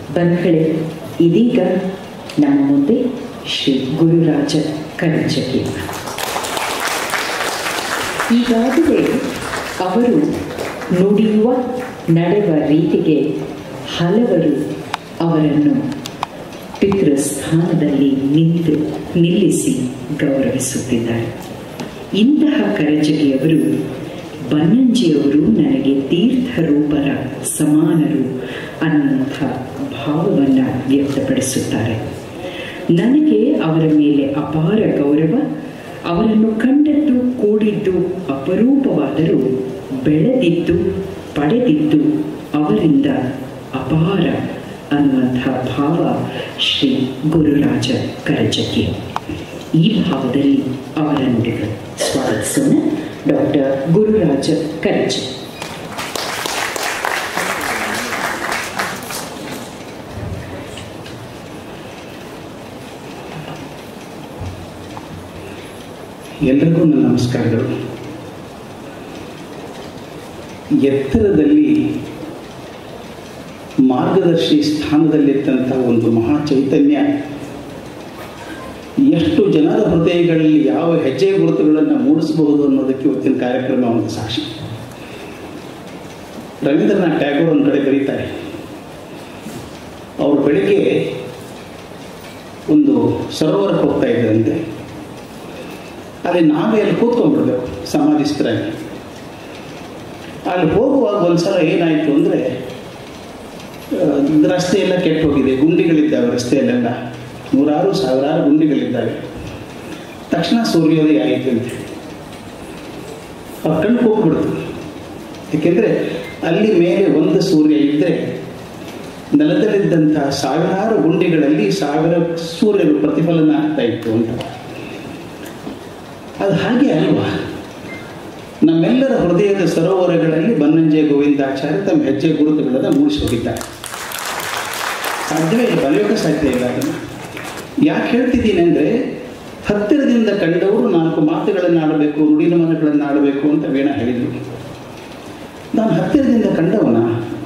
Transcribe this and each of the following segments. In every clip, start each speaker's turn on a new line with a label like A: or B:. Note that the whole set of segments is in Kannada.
A: ಬಂಧುಗಳೇ ಇದೀಗ ನಮ್ಮ ಮುಂದೆ ಶ್ರೀ ಗುರುರಾಜ ಕರಂಚಗಿ ಈಗಾಗಲೇ ಅವರು ನುಡಿಯುವ ನಡೆವ ರೀತಿಗೆ ಹಲವರು ಅವರನ್ನು ಪಿತೃಸ್ಥಾನದಲ್ಲಿ ನಿಂತು ನಿಲ್ಲಿಸಿ ಗೌರವಿಸುತ್ತಿದ್ದಾರೆ ಇಂತಹ ಕರಜಗಿಯವರು ಬನ್ನಂಜಿಯವರು ನನಗೆ ತೀರ್ಥರೂಪರ ಸಮಾನರು ಅನ್ನುವಂಥ ಭಾವವನ್ನು ವ್ಯಕ್ತಪಡಿಸುತ್ತಾರೆ ನನಗೆ ಅವರ ಮೇಲೆ ಅಪಾರ ಗೌರವ ಅವರನ್ನು ಕಂಡದ್ದು ಕೂಡಿದ್ದು ಅಪರೂಪವಾದರೂ ಬೆಳೆದಿದ್ದು ಪಡೆದಿದ್ದು ಅವರಿಂದ ಅಪಾರ ಅನ್ನುವಂಥ ಭಾವ ಶ್ರೀ ಗುರುರಾಜ ಕರಜಗಿ ಈ ಭಾವದಲ್ಲಿ ಅವರ ನುಡಿಗಳು ಸ್ವಾಗತಿಸೋಣ ಡಾಕ್ಟರ್ ಗುರುರಾಜ ಕರಜಿ
B: ಎಲ್ರಿಗೂ ನನ್ನ ನಮಸ್ಕಾರಗಳು ಎತ್ತರದಲ್ಲಿ ಮಾರ್ಗದರ್ಶಿ ಸ್ಥಾನದಲ್ಲಿದ್ದಂಥ ಒಂದು ಮಹಾ ಚೈತನ್ಯ ಎಷ್ಟು ಜನರ ಹೃದಯಗಳಲ್ಲಿ ಯಾವ ಹೆಜ್ಜೆ ಗುರುತುಗಳನ್ನು ಮೂಡಿಸಬಹುದು ಅನ್ನೋದಕ್ಕೆ ಇವತ್ತಿನ ಕಾರ್ಯಕ್ರಮ ಒಂದು ಸಾಕ್ಷಿ ರವೀಂದ್ರನಾಥ್ ಟ್ಯಾಗೋರ್ ಒಂದು ಕಡೆ ಬರೀತಾರೆ ಅವರು ಬೆಳಿಗ್ಗೆ ಒಂದು ಸರೋವರಕ್ಕೆ ಹೋಗ್ತಾ ಇದ್ದಂತೆ ಅಲ್ಲಿ ನಾವೇ ಅಲ್ಲಿ ಕೂತ್ಕೊಂಡ್ಬಿಡ್ಬೇಕು ಸಮಾಧಿಸ್ಥರಾಗಿ ಅಲ್ಲಿ ಹೋಗುವಾಗ ಒಂದ್ಸಲ ಏನಾಯಿತು ಅಂದರೆ ರಸ್ತೆ ಎಲ್ಲ ಕೆಟ್ಟು ಹೋಗಿದೆ ಗುಂಡಿಗಳಿದ್ದಾವೆ ರಸ್ತೆಯಲ್ಲೆಲ್ಲ ನೂರಾರು ಸಾವಿರಾರು ಗುಂಡಿಗಳಿದ್ದಾವೆ ತಕ್ಷಣ ಸೂರ್ಯೋದಯ ಆಯಿತು ಅಂತ ಅವ್ರ ಕಣ್ಣು ಹೋಗ್ಬಿಡ್ತು ಏಕೆಂದರೆ ಅಲ್ಲಿ ಮೇಲೆ ಒಂದು ಸೂರ್ಯ ಇದ್ದರೆ ನೆಲದಲ್ಲಿದ್ದಂತಹ ಸಾವಿರಾರು ಗುಂಡಿಗಳಲ್ಲಿ ಸಾವಿರ ಸೂರ್ಯರು ಪ್ರತಿಫಲನ ಆಗ್ತಾ ಇತ್ತು ಅಂತ ಅದು ಹಾಗೆ ಅಲ್ವಾ ನಮ್ಮೆಲ್ಲರ ಹೃದಯದ ಸರೋವರಗಳಲ್ಲಿ ಬನ್ನಂಜೆ ಗೋವಿಂದಾಚಾರ್ಯ ತಮ್ಮ ಹೆಜ್ಜೆ ಗುರುತುಗಳನ್ನು ಮೂಡಿಸಿ ಹೋಗಿದ್ದಾರೆ ಸಾಧ್ಯವೇ ಇಲ್ಲ ಬರೆಯೋಕೆ ಸಾಧ್ಯ ಇಲ್ಲ ಅದನ್ನು ಯಾಕೆ ಹೇಳ್ತಿದ್ದೀನಿ ಅಂದರೆ ಹತ್ತಿರದಿಂದ ಕಂಡವರು ನಾಲ್ಕು ಮಾತುಗಳನ್ನು ಆಡಬೇಕು ನುಡಿನಮನಗಳನ್ನು ಆಡಬೇಕು ಅಂತ ವೀಣಾ ಹೇಳಿದರು ನಾನು ಹತ್ತಿರದಿಂದ ಕಂಡವನ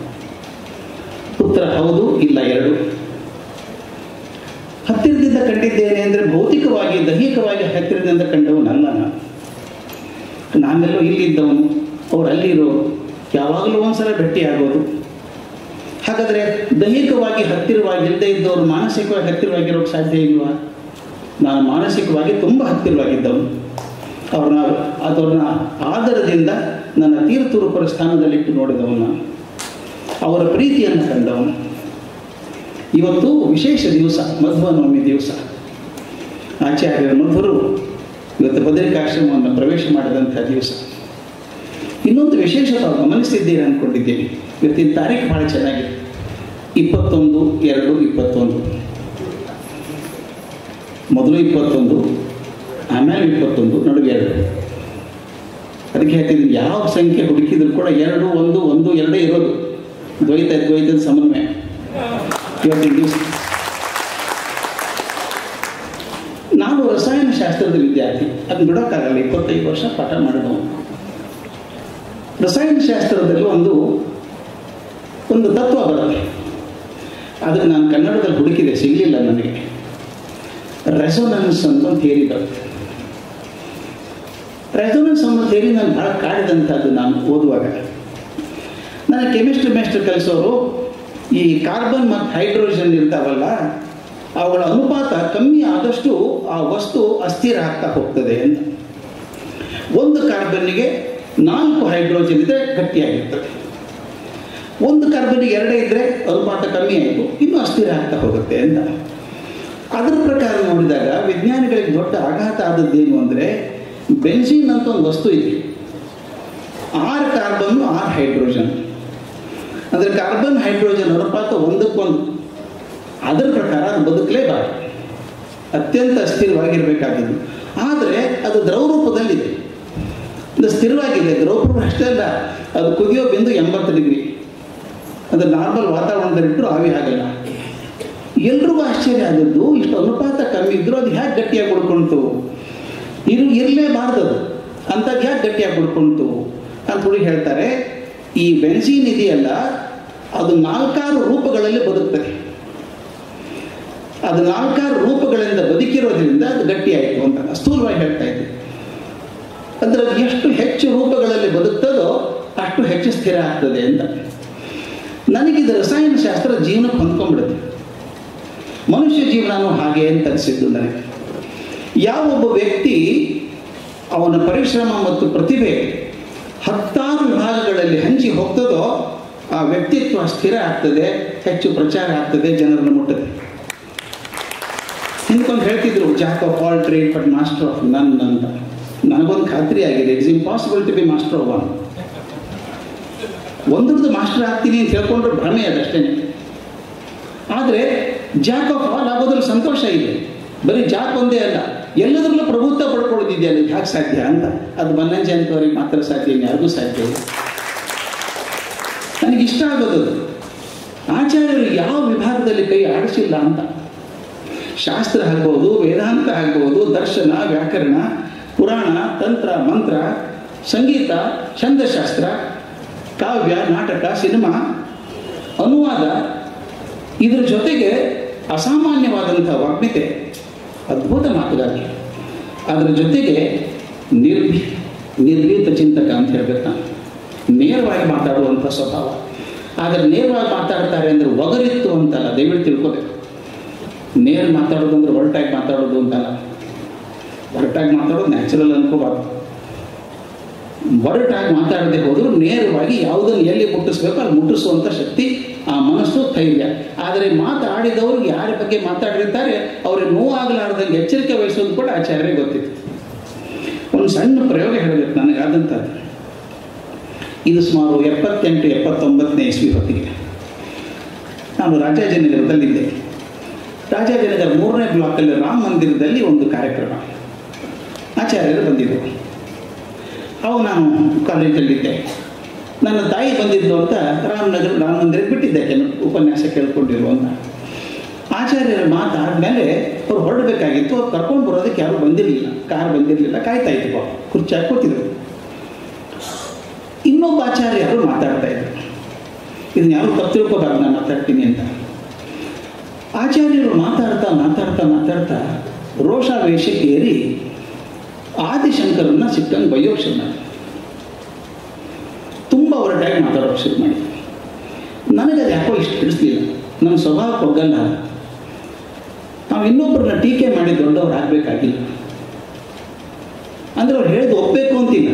B: ಉತ್ತರ ಹೌದು ಇಲ್ಲ ಎರಡು ಹತ್ತಿರದಿಂದ ಕಂಡಿದ್ದೇನೆ ಅಂದರೆ ಭೌತಿಕವಾಗಿ ದೈಹಿಕವಾಗಿ ಹತ್ತಿರದಿಂದ ಕಂಡವನಲ್ಲ ನಾನು ನಾನೆಲ್ಲೋ ಇಲ್ಲಿದ್ದವನು ಅವ್ರು ಅಲ್ಲಿರೋರು ಯಾವಾಗಲೂ ಒಂದ್ಸಲ ಭೇಟಿಯಾಗೋದು ಹಾಗಾದರೆ ದೈಹಿಕವಾಗಿ ಹತ್ತಿರವಾಗಿ ಇಲ್ಲದೆ ಇದ್ದವರು ಮಾನಸಿಕವಾಗಿ ಹತ್ತಿರವಾಗಿರೋಕ್ಕೆ ಸಾಧ್ಯ ಇಲ್ವಾ ನಾನು ಮಾನಸಿಕವಾಗಿ ತುಂಬ ಹತ್ತಿರವಾಗಿದ್ದವನು ಅವ್ರನ್ನ ಅದನ್ನ ಆದರದಿಂದ ನನ್ನ ತೀರ್ಥರೂಪರ ಸ್ಥಾನದಲ್ಲಿಟ್ಟು ನೋಡಿದವನು ನಾನು ಅವರ ಪ್ರೀತಿಯನ್ನು ಕಂಡವನು ಇವತ್ತು ವಿಶೇಷ ದಿವಸ ಮಧ್ವನವಮಿ ದಿವಸ ಆಚಾರ್ಯರ ಮಧ್ವರು ಇವತ್ತು ಬದರಿಕಾಶ್ರಮವನ್ನು ಪ್ರವೇಶ ಮಾಡಿದಂಥ ದಿವಸ ಇನ್ನೊಂದು ವಿಶೇಷ ತಾವು ಗಮನಿಸಿದ್ದೀರಿ ಅಂದ್ಕೊಂಡಿದ್ದೀನಿ ಇವತ್ತಿನ ತಾರೀಕು ಭಾಳ ಚೆನ್ನಾಗಿದೆ ಇಪ್ಪತ್ತೊಂದು ಎರಡು ಇಪ್ಪತ್ತೊಂದು ಮೊದಲು ಇಪ್ಪತ್ತೊಂದು ಆಮೇಲೆ ಇಪ್ಪತ್ತೊಂದು ನಡುವೆ ಎರಡು ಅದಕ್ಕೆ ಹೇಳ್ತಿದ್ದೀನಿ ಯಾವ ಸಂಖ್ಯೆ ಹುಡುಕಿದ್ರು ಕೂಡ ಎರಡು ಒಂದು ಒಂದು ಎರಡೇ ಇರೋದು ದ್ವೈತ ದ್ವೈತದ ಸಮನ್ವಯ ಇವತ್ತಿನ ದಿವಸ ನಾನು ರಸಾಯನಶಾಸ್ತ್ರದ ವಿದ್ಯಾರ್ಥಿ ಅದನ್ನ ಬಿಡೋಕ್ಕಾಗಲ್ಲ ಇಪ್ಪತ್ತೈದು ವರ್ಷ ಪಾಠ ಮಾಡಿದವು ರಸಾಯನಶಾಸ್ತ್ರದಲ್ಲಿ ಒಂದು ಒಂದು ತತ್ವ ಬರುತ್ತೆ ಅದನ್ನು ನಾನು ಕನ್ನಡದಲ್ಲಿ ಹುಡುಕಿದೆ ಸಿಗಲಿಲ್ಲ ನನಗೆ ರೆಸೊನೆನ್ಸ್ ಅಂತ ಒಂದು ಥಿಯರಿ ಬರುತ್ತೆ ರೆಸೊನೆನ್ಸ್ ಅನ್ನೋ ಥಿಯರಿ ನಾನು ಭಾಳ ಕಾಡಿದಂಥದ್ದು ನಾನು ಓದುವಾಗ ನನಗೆ ಕೆಮಿಸ್ಟ್ರಿ ಮೇಸ್ಟ್ರಿ ಕಲಿಸೋರು ಈ ಕಾರ್ಬನ್ ಮತ್ತು ಹೈಡ್ರೋಜನ್ ಇರ್ತಾವಲ್ಲ ಅವುಗಳ ಅನುಪಾತ ಕಮ್ಮಿ ಆದಷ್ಟು ಆ ವಸ್ತು ಅಸ್ಥಿರ ಆಗ್ತಾ ಹೋಗ್ತದೆ ಅಂತ ಒಂದು ಕಾರ್ಬನ್ನಿಗೆ ನಾಲ್ಕು ಹೈಡ್ರೋಜನ್ ಇದ್ದರೆ ಗಟ್ಟಿಯಾಗಿರ್ತದೆ ಒಂದು ಕಾರ್ಬನ್ನಿಗೆ ಎರಡೇ ಇದ್ದರೆ ಅನುಪಾತ ಕಮ್ಮಿ ಆಯಿತು ಇನ್ನೂ ಅಸ್ಥಿರ ಆಗ್ತಾ ಹೋಗುತ್ತೆ ಅಂತ ಅದರ ಪ್ರಕಾರ ನೋಡಿದಾಗ ವಿಜ್ಞಾನಿಗಳಿಗೆ ದೊಡ್ಡ ಆಘಾತ ಆದದ್ದೇನು ಅಂದರೆ ಬೆನ್ಸಿನ್ ಅಂತ ಒಂದು ವಸ್ತು ಇದೆ ಆರು ಕಾರ್ಬನ್ನು ಆರು ಹೈಡ್ರೋಜನ್ ಅಂದರೆ ಕಾರ್ಬನ್ ಹೈಡ್ರೋಜನ್ ಅನುಪಾತ ಒಂದಕ್ಕೊಂದು ಅದರ ಪ್ರಕಾರ ಅದು ಬದುಕಲೇಬಾರದು ಅತ್ಯಂತ ಅಸ್ಥಿರವಾಗಿರಬೇಕಾದದ್ದು ಆದರೆ ಅದು ದ್ರವ ರೂಪದಲ್ಲಿದೆ ಅದು ಸ್ಥಿರವಾಗಿದೆ ದ್ರವ ರೂಪ ಅಷ್ಟೇ ಅಲ್ಲ ಅದು ಕುದಿಯೋ ಬಿಂದು ಎಂಬತ್ತು ಡಿಗ್ರಿ ಅದು ನಾರ್ಮಲ್ ವಾತಾವರಣದಲ್ಲಿಟ್ಟರು ಆವಿ ಆಗಲ್ಲ ಎಲ್ರಿಗೂ ಆಶ್ಚರ್ಯ ಆದದ್ದು ಇಷ್ಟು ಅನುಪಾತ ಕಮ್ಮಿ ಇದ್ದರೂ ಅದು ಹೇಗೆ ಗಟ್ಟಿಯಾಗಿ ಉಳ್ಕೊಳ್ತು ಇರು ಇರಲೇಬಾರ್ದದು ಅಂಥದ್ದು ಯಾಕೆ ಗಟ್ಟಿಯಾಗಿ ಉಳ್ಕೊಳ್ತು ಅಂತ ಹುಡುಗಿ ಹೇಳ್ತಾರೆ ಈ ಬೆನ್ಸೀನ್ ಇದೆಯಲ್ಲ ಅದು ನಾಲ್ಕಾರು ರೂಪಗಳಲ್ಲಿ ಬದುಕ್ತದೆ ಅದು ನಾಲ್ಕಾರು ರೂಪಗಳಿಂದ ಬದುಕಿರೋದ್ರಿಂದ ಅದು ಗಟ್ಟಿಯಾಯಿತು ಅಂತ ಸ್ಥೂಲವಾಗಿ ಹೇಳ್ತಾ ಇದ್ದೆ ಅದರಲ್ಲಿ ಎಷ್ಟು ಹೆಚ್ಚು ರೂಪಗಳಲ್ಲಿ ಬದುಕ್ತದೋ ಅಷ್ಟು ಹೆಚ್ಚು ಸ್ಥಿರ ಆಗ್ತದೆ ಅಂತ ನನಗಿದು ರಸಾಯನಶಾಸ್ತ್ರ ಜೀವನಕ್ಕೆ ಹೊಂದ್ಕೊಂಡ್ಬಿಡುತ್ತೆ ಮನುಷ್ಯ ಜೀವನನೂ ಹಾಗೆ ಅಂತ ಅನಿಸಿದ್ದು ನನಗೆ ಯಾವೊಬ್ಬ ವ್ಯಕ್ತಿ ಅವನ ಪರಿಶ್ರಮ ಮತ್ತು ಪ್ರತಿಭೆ ಹತ್ತಾರು ವಿಭಾಗಗಳಲ್ಲಿ ಹಂಚಿ ಹೋಗ್ತದೋ ಆ ವ್ಯಕ್ತಿತ್ವ ಸ್ಥಿರ ಆಗ್ತದೆ ಹೆಚ್ಚು ಪ್ರಚಾರ ಆಗ್ತದೆ ಜನರನ್ನು ಮುಟ್ಟುತ್ತೆ ಹಿಂದ್ಕೊಂಡು ಹೇಳ್ತಿದ್ರು jack of all trade but master of none ಅಂತ ನನಗೊಂದು ಖಾತ್ರಿ ಆಗಿದೆ it's impossible to be master of one ಒಂದ್ರದ್ದು ಮಾಸ್ಟರ್ ಆಗ್ತೀನಿ ಅಂತ ಹೇಳ್ಕೊಂಡ್ರೆ ಭ್ರಮೆ ಅದಷ್ಟೇ ಆದರೆ ಜಾಕ್ ಆಫ್ ಆಲ್ ಆಗೋದ್ರಲ್ಲಿ ಸಂತೋಷ ಇದೆ ಬರೀ ಜಾಕ್ ಒಂದೇ ಅಲ್ಲ ಎಲ್ಲದರಲ್ಲೂ ಪ್ರಭುತ್ವ ಪಡ್ಕೊಳ್ಳೋದಿದೆಯಲ್ಲ ಇದು ಯಾಕೆ ಸಾಧ್ಯ ಅಂತ ಅದು ಬನ್ನಂಜೆ ಅಂತವರಿಗೆ ಮಾತ್ರ ಸಾಧ್ಯ ಯಾರಿಗೂ ಸಾಧ್ಯ ಇಲ್ಲ ನನಗೆ ಇಷ್ಟ ಆಗೋದು ಅದು. ಆಚಾರ್ಯರು ಯಾವ ವಿಭಾಗದಲ್ಲಿ ಕೈ ಆಡಿಸಿಲ್ಲ ಅಂತ ಶಾಸ್ತ್ರ ಆಗ್ಬೋದು ವೇದಾಂತ ಆಗ್ಬೋದು ದರ್ಶನ ವ್ಯಾಕರಣ ಪುರಾಣ ತಂತ್ರ ಮಂತ್ರ ಸಂಗೀತ ಛಂದಶಾಸ್ತ್ರ ಕಾವ್ಯ ನಾಟಕ ಸಿನಿಮಾ ಅನುವಾದ ಇದರ ಜೊತೆಗೆ ಅಸಾಮಾನ್ಯವಾದಂಥ ವಾಗ್ಮಿತೆ ಅದ್ಭುತ ಮಾತುಗಾರಿಕೆ ಅದರ ಜೊತೆಗೆ ನಿರ್ಭಿ ನಿರ್ಭೀತ ಚಿಂತಕ ಅಂತ ಹೇಳ್ಬೇಕು ನಾನು ನೇರವಾಗಿ ಮಾತಾಡುವಂಥ ಸ್ವಭಾವ ಆದರೆ ನೇರವಾಗಿ ಮಾತಾಡ್ತಾರೆ ಅಂದರೆ ಒಗರಿತ್ತು ಅಂತಲ್ಲ ದಯವಿಟ್ಟು ತಿಳ್ಕೋಬೇಕು ನೇರ ಮಾತಾಡೋದು ಅಂದ್ರೆ ಒರಟಾಗಿ ಮಾತಾಡೋದು ಅಂತಲ್ಲ ಒರಟಾಗಿ ಮಾತಾಡೋದು ನ್ಯಾಚುರಲ್ ಅನ್ಕೋಬಾರ್ದು ಒರಟಾಗಿ ಮಾತಾಡದೆ ಹೋದರೂ ನೇರವಾಗಿ ಯಾವುದನ್ನು ಎಲ್ಲಿ ಮುಟ್ಟಿಸ್ಬೇಕು ಅಲ್ಲಿ ಮುಟ್ಟಿಸುವಂಥ ಶಕ್ತಿ ಆ ಮನಸ್ಸು ಧೈರ್ಯ ಆದರೆ ಮಾತಾಡಿದವ್ರಿಗೆ ಯಾರ ಬಗ್ಗೆ ಮಾತಾಡಿರ್ತಾರೆ ಅವ್ರಿಗೆ ನೋವಾಗಲಾರ್ದಂಗೆ ಎಚ್ಚರಿಕೆ ವಹಿಸೋದು ಕೂಡ ಆಚಾರ್ಯ ಗೊತ್ತಿತ್ತು ಒಂದು ಸಣ್ಣ ಪ್ರಯೋಗ ಹೇಳಬೇಕು ನನಗಾದಂಥದ್ದು ಇದು ಸುಮಾರು ಎಪ್ಪತ್ತೆಂಟು ಎಪ್ಪತ್ತೊಂಬತ್ತನೇ ಇಸ್ವಿ ಹೊತ್ತಿಗೆ ನಾನು ರಾಜಾಜಿನಗರದಲ್ಲಿದ್ದೆ ರಾಜಾಜಿನಗರ ಮೂರನೇ ಬ್ಲಾಕಲ್ಲಿ ರಾಮ ಮಂದಿರದಲ್ಲಿ ಒಂದು ಕಾರ್ಯಕ್ರಮ ಆಚಾರ್ಯರು ಬಂದಿದ್ದರು ಅವು ನಾನು ಕಾಲೇಜಲ್ಲಿದ್ದೆ ನನ್ನ ತಾಯಿ ಬಂದಿದ್ದು ಅಂತ ರಾಮನಗರ ರಾಮ ಮಂದಿರಕ್ಕೆ ಬಿಟ್ಟಿದ್ದೆ ಕೆಲವು ಉಪನ್ಯಾಸ ಕೇಳ್ಕೊಂಡಿರು ಅಂತ ಆಚಾರ್ಯರ ಮಾತಾದ್ಮೇಲೆ ಅವ್ರು ಹೊರಡಬೇಕಾಗಿತ್ತು ಅವ್ರು ಕರ್ಕೊಂಡು ಬರೋದಕ್ಕೆ ಯಾರು ಬಂದಿರಲಿಲ್ಲ ಕಾರ್ ಬಂದಿರಲಿಲ್ಲ ಕಾಯ್ತಾ ಇತ್ತು ಪಾಪ ಕುರ್ಚಿ ಹಾಕಿ ಕೂತಿದ್ರು ಇನ್ನೊಬ್ಬ ಆಚಾರ್ಯರು ಮಾತಾಡ್ತಾ ಇದ್ರು ಇದನ್ನ ಯಾರು ತಪ್ಪು ತಿಳ್ಕೊಬಾರ್ದು ನಾನು ಮಾತಾಡ್ತೀನಿ ಅಂತ ಆಚಾರ್ಯರು ಮಾತಾಡ್ತಾ ಮಾತಾಡ್ತಾ ಮಾತಾಡ್ತಾ ರೋಷಾವೇಶಕ್ಕೆ ಏರಿ ಆದಿಶಂಕರನ್ನ ಸಿಕ್ಕಂಗೆ ಬೈಯೋಕೆ ಶುರು ಮಾಡಿ ತುಂಬ ಹೊರಟಾಗಿ ಮಾತಾಡೋಕೆ ಶುರು ಮಾಡಿ ನನಗದು ಯಾಕೋ ಇಷ್ಟು ಹಿಡಿಸ್ಲಿಲ್ಲ ನನ್ನ ಸ್ವಭಾವ ಒಗ್ಗಲ್ಲ ನಾವು ಇನ್ನೊಬ್ಬರನ್ನ ಟೀಕೆ ಮಾಡಿ ದೊಡ್ಡವ್ರು ಆಗಬೇಕಾಗಿಲ್ಲ ಅಂದರೆ ಅವ್ರು ಹೇಳಿದ್ದು ಒಪ್ಪಬೇಕು ಅಂತಿಲ್ಲ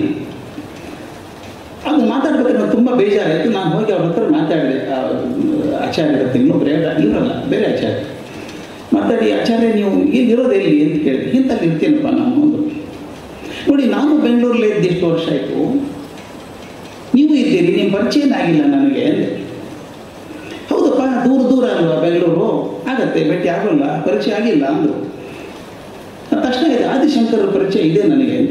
B: ಅದು ಮಾತಾಡ್ಬೇಕಾದ್ರೆ ನಂಗೆ ತುಂಬ ಬೇಜಾರಾಯಿತು ನಾನು ಹೋಗಿ ಅವ್ರ ಹತ್ರ ಮಾತಾಡಿದೆ ಆ, ಆಚಾರ್ಯರ ಹತ್ರ ಇನ್ನೊಬ್ರು ಹೇಳ್ದ ಇವರಲ್ಲ ಬೇರೆ ಆಚಾರ್ಯ ಮಾತಾಡಿ ಆಚಾರ್ಯ ನೀವು ಇಲ್ಲಿ ಇರೋದು ಎಲ್ಲಿ ಅಂತ ಕೇಳಿದೆ ಇಂಥಲ್ಲಿ ಇರ್ತೀನಪ್ಪ ನಾನು ಒಂದು ನೋಡಿ ನಾನು ಬೆಂಗಳೂರಲ್ಲೇ ಇದ್ದು ಎಷ್ಟು ವರ್ಷ ಆಯಿತು ನೀವು ಇದ್ದೀರಿ ನಿಮ್ಮ ಪರಿಚಯನೇ ಆಗಿಲ್ಲ ನನಗೆ ಅಂದೆ ಹೌದಪ್ಪ ದೂರ ದೂರ ಅಲ್ವಾ ಬೆಂಗಳೂರು ಆಗತ್ತೆ ಭೇಟಿ ಆಗೋಲ್ಲ ಪರಿಚಯ ಆಗಿಲ್ಲ ಅಂದರು ತಕ್ಷಣ ಇದೆ ಆದಿಶಂಕರ ಪರಿಚಯ ಇದೆ ನನಗೆ ಅಂತ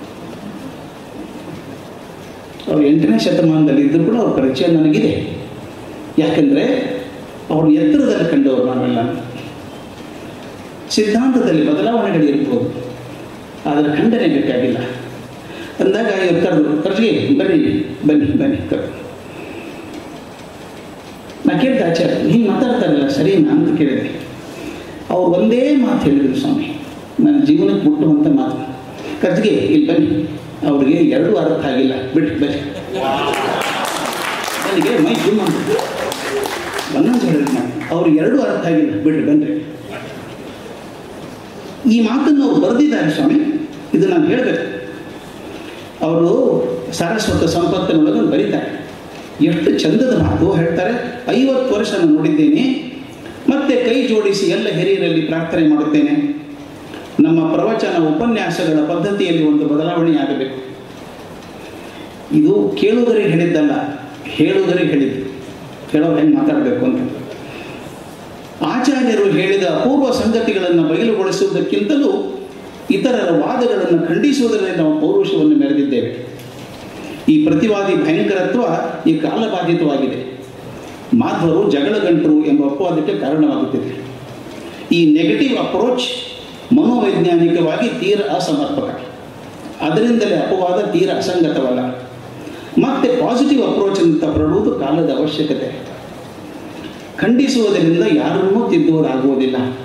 B: ಅವ್ರು ಎಂಟನೇ ಶತಮಾನದಲ್ಲಿ ಇದ್ದರೂ ಕೂಡ ಅವ್ರ ಪರಿಚಯ ನನಗಿದೆ ಯಾಕೆಂದರೆ ಅವ್ರ ಎತ್ತರದಲ್ಲಿ ಕಂಡವರು ನಾವೆಲ್ಲ ಸಿದ್ಧಾಂತದಲ್ಲಿ ಬದಲಾವಣೆಗಳು ಇರ್ಬೋದು ಆದರೆ ಖಂಡನೆ ಬೇಕಾಗಿಲ್ಲ ಅಂದಾಗ ಇವ್ರು ಕರೆದು ಕರ್ಜಿಗೆ ಬನ್ನಿ ಬನ್ನಿ ಬನ್ನಿ ಕರೆದು ನಾ ಕೇಳಿದೆ ಆಚಾರ್ಯ ಹಿಂಗೆ ಮಾತಾಡ್ತಾರಲ್ಲ ಸರಿನಾ ಅಂತ ಕೇಳಿದೆ ಅವ್ರು ಒಂದೇ ಮಾತು ಹೇಳಿದ್ರು ಸ್ವಾಮಿ ನನ್ನ ಜೀವನಕ್ಕೆ ಮುಟ್ಟುವಂಥ ಮಾತು ಕರ್ಜಿಗೆ ಇಲ್ಲಿ ಬನ್ನಿ ಅವ್ರಿಗೆ ಎರಡೂ ಅರ್ಥ ಆಗಿಲ್ಲ ಬಿಟ್ಟು ಬನ್ನಿ ನನಗೆ ಮೈ ಜುಮ್ ಅಂತ ಬನ್ನಂತ ಹೇಳಿದ್ರು ನಾನು ಅವ್ರಿಗೆ ಎರಡೂ ಅರ್ಥ ಆಗಿಲ್ಲ ಬಿಟ್ಟು ಬನ್ರಿ ಈ ಮಾತನ್ನು ಅವ್ರು ಬರೆದಿದ್ದಾರೆ ಸ್ವಾಮಿ ಇದು ನಾನು ಹೇಳಬೇಕು ಅವರು ಸಾರಸ್ವತ ಸಂಪತ್ತಿನೊಳಗೆ ಬರೀತಾರೆ ಎಷ್ಟು ಚಂದದ ಮಾತು ಹೇಳ್ತಾರೆ ಐವತ್ತು ವರ್ಷ ನಾನು ನೋಡಿದ್ದೇನೆ ಮತ್ತೆ ಕೈ ಜೋಡಿಸಿ ಎಲ್ಲ ಹಿರಿಯರಲ್ಲಿ ಪ್ರಾರ್ಥನೆ ಮಾಡುತ್ತೇನೆ ನಮ್ಮ ಪ್ರವಚನ ಉಪನ್ಯಾಸಗಳ ಪದ್ಧತಿಯಲ್ಲಿ ಒಂದು ಬದಲಾವಣೆ ಆಗಬೇಕು ಇದು ಕೇಳುವುದರಿಗೆ ಹೇಳಿದ್ದಲ್ಲ ಹೇಳುವುದರಿಗೆ ಹೇಳಿದ್ದು ಹೇಳೋರು ಹೆಂಗೆ ಮಾತಾಡಬೇಕು ಅಂತ ಆಚಾರ್ಯರು ಹೇಳಿದ ಅಪೂರ್ವ ಸಂಗತಿಗಳನ್ನು ಬಯಲುಗೊಳಿಸುವುದಕ್ಕಿಂತಲೂ ಇತರರ ವಾದಗಳನ್ನು ಖಂಡಿಸುವುದರಲ್ಲಿ ನಾವು ಪೌರುಷವನ್ನು ಮೆರೆದಿದ್ದೇವೆ ಈ ಪ್ರತಿವಾದಿ ಭಯಂಕರತ್ವ ಈ ಕಾಲಬಾಧಿತವಾಗಿದೆ ಮಾಧ್ವರು ಜಗಳಗಂಟರು ಎಂಬ ಅಪವಾದಕ್ಕೆ ಕಾರಣವಾಗುತ್ತಿದೆ ಈ ನೆಗೆಟಿವ್ ಅಪ್ರೋಚ್ ಮನೋವೈಜ್ಞಾನಿಕವಾಗಿ ತೀರ ಅಸಮರ್ಪಕ ಅದರಿಂದಲೇ ಅಪವಾದ ತೀರ ಅಸಂಗತವಲ್ಲ ಮತ್ತೆ ಪಾಸಿಟಿವ್ ಅಪ್ರೋಚ್ ಅಂತ ಹೊರಡುವುದು ಕಾಲದ ಅವಶ್ಯಕತೆ ಖಂಡಿಸುವುದರಿಂದ ಯಾರನ್ನೂ ತಿದ್ದುವುದಾಗುವುದಿಲ್ಲ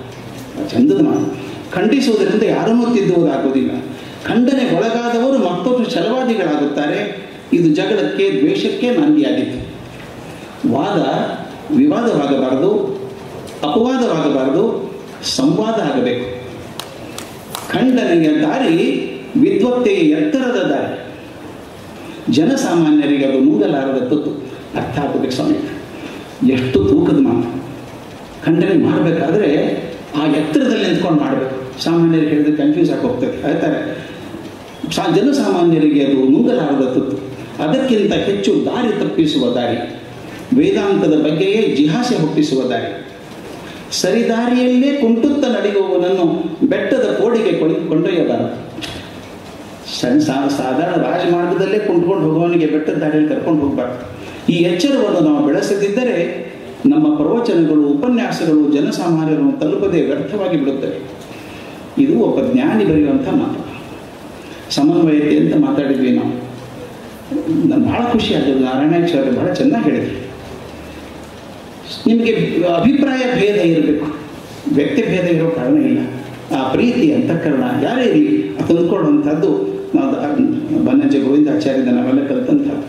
B: ಚಂದದ ಮಾತು ಖಂಡಿಸುವುದರಿಂದ ಯಾರನ್ನೂ ತಿದ್ದುವುದಾಗುವುದಿಲ್ಲ ಖಂಡನೆ ಒಳಗಾದವರು ಮತ್ತೊಂದು ಛಲವಾದಿಗಳಾಗುತ್ತಾರೆ ಇದು ಜಗಳಕ್ಕೆ ದ್ವೇಷಕ್ಕೆ ನಾಂದಿಯಾಗಿತ್ತು ವಾದ ವಿವಾದವಾಗಬಾರದು ಅಪವಾದವಾಗಬಾರದು ಸಂವಾದ ಆಗಬೇಕು ಖಂಡನೆಯ ದಾರಿ ವಿದ್ವತ್ತೆಯ ಎತ್ತರದ ದಾರಿ ಜನಸಾಮಾನ್ಯರಿಗೆ ಅದು ನುಂಗಲಾರದ ತುತ್ತು ಅರ್ಥ ಆಗಬೇಕು ಸ್ವಾಮಿ ಎಷ್ಟು ತೂಕದ ಮಾತು ಖಂಡನೆ ಮಾಡಬೇಕಾದ್ರೆ ಆ ಎತ್ತರದಲ್ಲಿ ನಿಂತ್ಕೊಂಡು ಮಾಡಬೇಕು ಸಾಮಾನ್ಯರಿಗೆ ಹೇಳಿದ್ರೆ ಕನ್ಫ್ಯೂಸ್ ಆಗಿ ಹೋಗ್ತದೆ ಹೇಳ್ತಾರೆ ಸಾ ಜನಸಾಮಾನ್ಯರಿಗೆ ಅದು ನುಂಗಲಾರದ ತುತ್ತು ಅದಕ್ಕಿಂತ ಹೆಚ್ಚು ದಾರಿ ತಪ್ಪಿಸುವ ದಾರಿ ವೇದಾಂತದ ಬಗ್ಗೆಯೇ ಜಿಹಾಸೆ ಹುಟ್ಟಿಸುವ ದಾರಿ ಸರಿದಾರಿಯಲ್ಲೇ ಕುಂಟುತ್ತ ನಡೆಯುವವನನ್ನು ಬೆಟ್ಟದ ಕೋಡಿಗೆ ಕೊಂಡ್ ಕೊಂಡೊಯ್ಯಬಾರದು ಸಣ್ಣ ಸಾ ಸಾಧಾರಣ ರಾಜಮಾರ್ಗದಲ್ಲೇ ಕುಂಟ್ಕೊಂಡು ಹೋಗುವವನಿಗೆ ಬೆಟ್ಟದ ದಾರಿಯಲ್ಲಿ ಕರ್ಕೊಂಡು ಹೋಗಬಾರ್ದು ಈ ಎಚ್ಚರವನ್ನು ನಾವು ಬೆಳೆಸದಿದ್ದರೆ ನಮ್ಮ ಪ್ರವಚನಗಳು ಉಪನ್ಯಾಸಗಳು ಜನಸಾಮಾನ್ಯರನ್ನು ತಲುಪದೆ ವ್ಯರ್ಥವಾಗಿ ಬಿಡುತ್ತವೆ ಇದು ಒಬ್ಬ ಜ್ಞಾನಿ ಬರೆಯುವಂಥ ಮಾತು ಸಮನ್ವಯತೆ ಅಂತ ಮಾತಾಡಿದ್ವಿ ನಾವು ನಾನು ಭಾಳ ಖುಷಿ ಆಗೋದು ನಾರಾಯಣಾಚಾರ್ಯ ಭಾಳ ಚೆನ್ನಾಗಿ ಹೇಳಿದ್ರು ನಿಮಗೆ ಅಭಿಪ್ರಾಯ ಭೇದ ಇರಬೇಕು ವ್ಯಕ್ತಿ ಭೇದ ಇರೋ ಕಾರಣ ಇಲ್ಲ ಆ ಪ್ರೀತಿ ಅಂತಃಕರಣ ಯಾರೇ ಇರಲಿ ತಂದ್ಕೊಳ್ಳುವಂಥದ್ದು ನಾವು ಬನ್ನಂಜ ಗೋವಿಂದಾಚಾರ್ಯದ ನಾವೆಲ್ಲ ಕಲಿತಂಥದ್ದು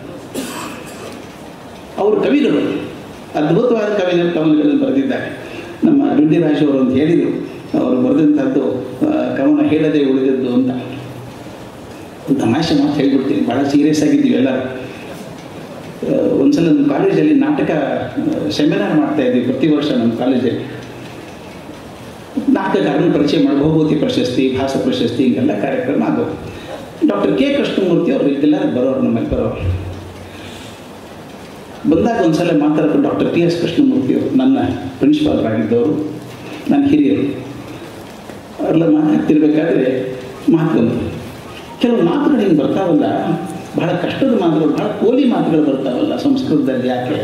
B: ಅವರು ಕವಿಗಳು ಅದ್ಭುತವಾದ ಕವಿನ ಕವನಗಳನ್ನು ಬರೆದಿದ್ದಾರೆ ನಮ್ಮ ಡುಂಡಿರಾಜ್ ಅವರು ಅಂತ ಹೇಳಿದರು ಅವರು ಬರೆದಂಥದ್ದು ಕವನ ಹೇಳದೆ ಉಳಿದದ್ದು ಅಂತ ತಮಾಷೆ ಮಾತು ಹೇಳ್ಬಿಡ್ತೀನಿ ಭಾಳ ಸೀರಿಯಸ್ ಆಗಿದ್ದೀವಿ ಎಲ್ಲ ಒಂದ್ಸಲ ನಮ್ಮ ಕಾಲೇಜಲ್ಲಿ ನಾಟಕ ಸೆಮಿನಾರ್ ಮಾಡ್ತಾ ಇದ್ವಿ ಪ್ರತಿ ವರ್ಷ ನಮ್ಮ ಕಾಲೇಜಲ್ಲಿ ನಾಟಕಗಾರನ ಪರಿಚಯ ಮಾಡಿ ಭೌಭೂತಿ ಪ್ರಶಸ್ತಿ ಭಾಷಾ ಪ್ರಶಸ್ತಿ ಹಿಂಗೆಲ್ಲ ಕಾರ್ಯಕ್ರಮ ಆಗೋದು ಡಾಕ್ಟರ್ ಕೆ ಕೃಷ್ಣಮೂರ್ತಿ ಅವರು ಇದೆಲ್ಲ ಬರೋರು ನಮ್ಮಲ್ಲಿ ಬರೋರು ಬಂದಾಗ ಒಂದ್ಸಲ ಮಾತಾಡೋದು ಡಾಕ್ಟರ್ ಟಿ ಎಸ್ ಕೃಷ್ಣಮೂರ್ತಿ ಅವರು ನನ್ನ ಪ್ರಿನ್ಸಿಪಾಲರಾಗಿದ್ದವರು ನನ್ನ ಹಿರಿಯರು ಅವರೆಲ್ಲ ಮಾತಾಡ್ತಿರ್ಬೇಕಾದ್ರೆ ಮಾತು ಬಂತು ಕೆಲವು ಮಾತುಗಳು ಹಿಂಗೆ ಬರ್ತಾವಲ್ಲ ಬಹಳ ಕಷ್ಟದ ಮಾತುಗಳು ಬಹಳ ಕೋಲಿ ಮಾತುಗಳು ಬರ್ತಾವಲ್ಲ ಸಂಸ್ಕೃತದಲ್ಲಿ ಯಾಕೆ